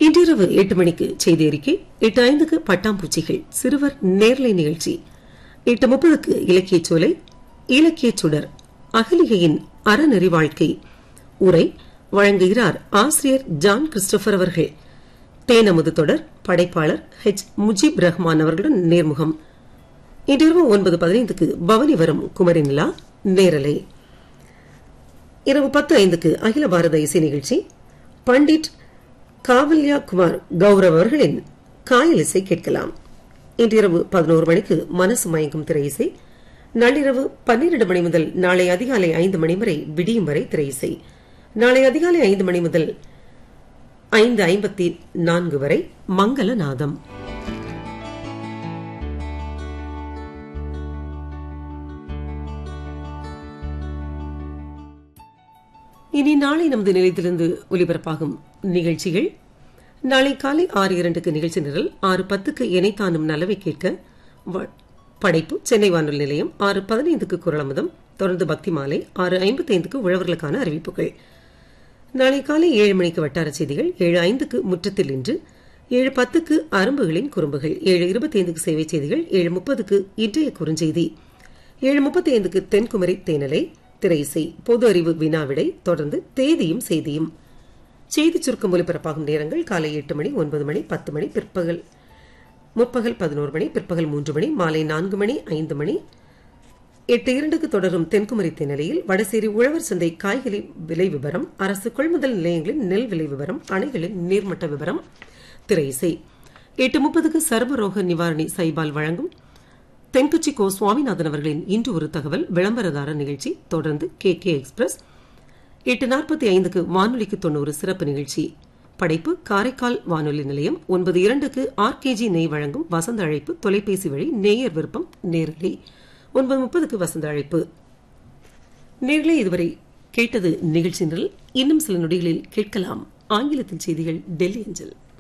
இன்றிரவு எட்டு மணிக்கு செய்தி அறிக்கை எட்டு ஐந்துக்கு பட்டாம்பூச்சிகள் சிறுவர் நேர்லை நிகழ்ச்சி எட்டு முப்பதுக்கு இலக்கியச் சோலை இலக்கியச் சுடர் அகலிகையின் அறநெறி வாழ்க்கை உரை வழங்குகிறார் ஆசிரியர் ஜான் கிறிஸ்டோபர் அவர்கள் தேனமுது தொடர் படைப்பாளர் ஹெச் முஜிப் ரஹ்மான் அவர்களுடன் நேர்முகம் இன்றிரவு ஒன்பது பதினைந்துக்கு பவனி வரும் குமரி நிலா நேரலை இரவு பத்து ஐந்துக்கு அகில பாரத இசை நிகழ்ச்சி பண்டிட் காவல்யா குமார் கௌரவ் அவர்களின் காயல் இசை கேட்கலாம் இன்றிரவு பதினோரு மணிக்கு மனசு மயங்கும் திரை இசை நள்ளிரவு பன்னிரண்டு மணி முதல் நாளை அதிகாலை ஐந்து மணி வரை விடியும் வரை திரை இசை நாளை அதிகாலை ஐந்து மணி முதல் ஐந்து ஐம்பத்தி நான்கு வரை மங்கள நாதம் இனி நாளை நமது நிலையத்திலிருந்து ஒலிபரப்பாகும் நிகழ்ச்சிகள் நாளை காலை ஆறு இரண்டுக்கு நிகழ்ச்சி நிரல் ஆறு பத்துக்கு இணைத்தானும் நலவை கேட்க வ- படைப்பு சென்னை வானொலி நிலையம் ஆறு பதினைந்துக்கு குரலமுதம் தொடர்ந்து பக்தி மாலை ஆறு ஐம்பத்தைந்துக்கு உழவர்களுக்கான அறிவிப்புகள் நாளை காலை ஏழு மணிக்கு வட்டார செய்திகள் ஏழு ஐந்துக்கு முற்றத்தில் இன்று ஏழு பத்துக்கு அரும்புகளின் குறும்புகள் ஏழு இருபத்தி ஐந்துக்கு சேவை செய்திகள் ஏழு முப்பதுக்கு இன்றைய குறுஞ்செய்தி ஏழு முப்பத்தி ஐந்துக்கு தென்குமரி தேனலை திரை இசை பொது அறிவு வினாவிடை தொடர்ந்து தேதியும் செய்தியும் செய்தி சுருக்கம் ஒலிபரப்பாகும் நேரங்கள் காலை எட்டு மணி ஒன்பது மணி பத்து மணி பிற்பகல் முற்பகல் பதினோரு மணி பிற்பகல் மூன்று மணி மாலை நான்கு மணி ஐந்து மணி எட்டு இரண்டுக்கு தொடரும் தென்குமரி தென்னிலையில் வடசேரி உழவர் சந்தை காய்கறி விலை விவரம் அரசு கொள்முதல் நிலையங்களின் நெல் விலை விவரம் அணைகளின் நீர்மட்ட விவரம் திரை இசை எட்டு முப்பதுக்கு சர்வரோக நிவாரணி சைபால் வழங்கும் தென்கட்சி கோ சுவாமிநாதன் அவர்களின் இன்று ஒரு தகவல் விளம்பரதார நிகழ்ச்சி தொடர்ந்து கே கே எக்ஸ்பிரஸ் எட்டு நாற்பத்தி ஐந்துக்கு வானொலிக்கு தொண்ணூறு சிறப்பு நிகழ்ச்சி படைப்பு காரைக்கால் வானொலி நிலையம் ஒன்பது இரண்டுக்கு ஆர்கேஜி நெய் வழங்கும் வசந்த அழைப்பு தொலைபேசி வழி நேயர் விருப்பம் நேரலை ஒன்பது முப்பதுக்கு வசந்த அழைப்பு நேர்களே இதுவரை கேட்டது நிகழ்ச்சி நிரல் இன்னும் சில நொடிகளில் கேட்கலாம் ஆங்கிலத்தில் செய்திகள் டெல்லி அஞ்சல்